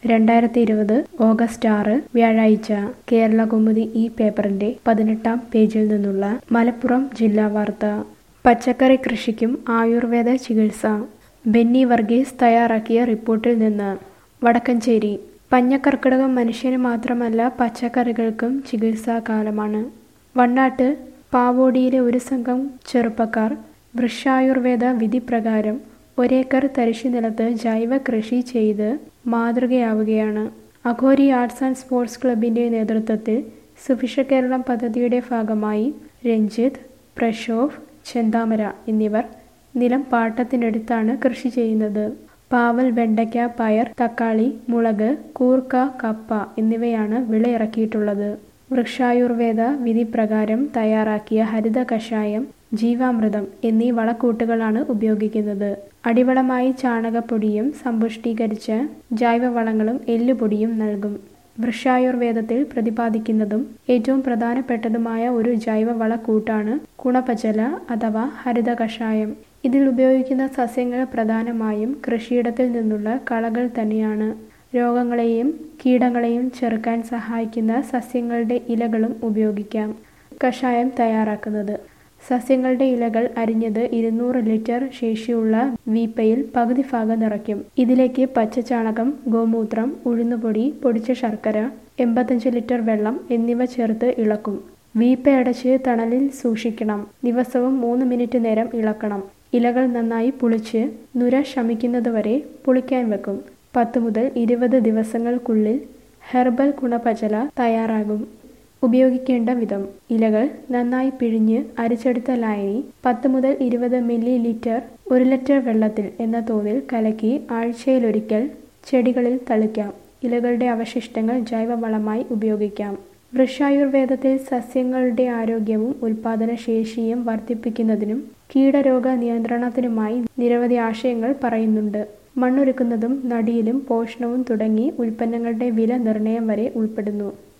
രണ്ടായിരത്തി ഇരുപത് ഓഗസ്റ്റ് ആറ് വ്യാഴാഴ്ച കേരള കൗമുദി ഈ പേപ്പറിന്റെ പതിനെട്ടാം പേജിൽ നിന്നുള്ള മലപ്പുറം ജില്ലാ വാർത്ത പച്ചക്കറി കൃഷിക്കും ആയുർവേദ ചികിത്സ ബെന്നി വർഗീസ് തയ്യാറാക്കിയ റിപ്പോർട്ടിൽ നിന്ന് വടക്കഞ്ചേരി പഞ്ഞക്കർക്കിടകം മനുഷ്യന് മാത്രമല്ല പച്ചക്കറികൾക്കും ചികിത്സാ കാലമാണ് വണ്ണാട്ട് പാവോടിയിലെ ഒരു സംഘം ചെറുപ്പക്കാർ വൃക്ഷായുർവേദ വിധി പ്രകാരം ഒരേക്കർ തരിശു നിലത്ത് ജൈവ കൃഷി ചെയ്ത് മാതൃകയാവുകയാണ് അഘോരി ആർട്സ് ആൻഡ് സ്പോർട്സ് ക്ലബിന്റെ നേതൃത്വത്തിൽ സുഭിക്ഷ കേരളം പദ്ധതിയുടെ ഭാഗമായി രഞ്ജിത്ത് പ്രശോഭ് ചെന്താമര എന്നിവർ നിലം പാട്ടത്തിനടുത്താണ് കൃഷി ചെയ്യുന്നത് പാവൽ വെണ്ടയ്ക്ക പയർ തക്കാളി മുളക് കൂർക്ക കപ്പ എന്നിവയാണ് വിളയിറക്കിയിട്ടുള്ളത് വൃക്ഷായുർവേദ വിധി പ്രകാരം തയ്യാറാക്കിയ ഹരിത കഷായം ജീവാമൃതം എന്നീ വളക്കൂട്ടുകളാണ് ഉപയോഗിക്കുന്നത് അടിവളമായി ചാണകപ്പൊടിയും സമ്പുഷ്ടീകരിച്ച ജൈവവളങ്ങളും എല്ലുപൊടിയും നൽകും വൃക്ഷായുർവേദത്തിൽ പ്രതിപാദിക്കുന്നതും ഏറ്റവും പ്രധാനപ്പെട്ടതുമായ ഒരു ജൈവവള കൂട്ടാണ് കുണപചല അഥവാ ഹരിത കഷായം ഇതിൽ ഉപയോഗിക്കുന്ന സസ്യങ്ങൾ പ്രധാനമായും കൃഷിയിടത്തിൽ നിന്നുള്ള കളകൾ തന്നെയാണ് രോഗങ്ങളെയും കീടങ്ങളെയും ചെറുക്കാൻ സഹായിക്കുന്ന സസ്യങ്ങളുടെ ഇലകളും ഉപയോഗിക്കാം കഷായം തയ്യാറാക്കുന്നത് സസ്യങ്ങളുടെ ഇലകൾ അരിഞ്ഞത് ഇരുന്നൂറ് ലിറ്റർ ശേഷിയുള്ള വീപ്പയിൽ പകുതി ഭാഗം നിറയ്ക്കും ഇതിലേക്ക് പച്ചച്ചാണകം ഗോമൂത്രം ഉഴുന്നുപൊടി പൊടിച്ച ശർക്കര എൺപത്തഞ്ച് ലിറ്റർ വെള്ളം എന്നിവ ചേർത്ത് ഇളക്കും വീപ്പയടച്ച് തണലിൽ സൂക്ഷിക്കണം ദിവസവും മൂന്ന് മിനിറ്റ് നേരം ഇളക്കണം ഇലകൾ നന്നായി പുളിച്ച് നുര ശമിക്കുന്നതുവരെ പുളിക്കാൻ വെക്കും പത്ത് മുതൽ ഇരുപത് ദിവസങ്ങൾക്കുള്ളിൽ ഹെർബൽ ഗുണപചല തയ്യാറാകും ഉപയോഗിക്കേണ്ട വിധം ഇലകൾ നന്നായി പിഴിഞ്ഞ് അരിച്ചെടുത്ത ലായനി പത്ത് മുതൽ ഇരുപത് മില്ലി ലിറ്റർ ഒരു ലിറ്റർ വെള്ളത്തിൽ എന്ന തോതിൽ കലക്കി ആഴ്ചയിലൊരിക്കൽ ചെടികളിൽ തളിക്കാം ഇലകളുടെ അവശിഷ്ടങ്ങൾ ജൈവവളമായി ഉപയോഗിക്കാം വൃക്ഷായുർവേദത്തിൽ സസ്യങ്ങളുടെ ആരോഗ്യവും ഉൽപാദനശേഷിയും വർദ്ധിപ്പിക്കുന്നതിനും കീടരോഗ നിയന്ത്രണത്തിനുമായി നിരവധി ആശയങ്ങൾ പറയുന്നുണ്ട് മണ്ണൊരുക്കുന്നതും നടിയിലും പോഷണവും തുടങ്ങി ഉൽപ്പന്നങ്ങളുടെ വില നിർണ്ണയം വരെ ഉൾപ്പെടുന്നു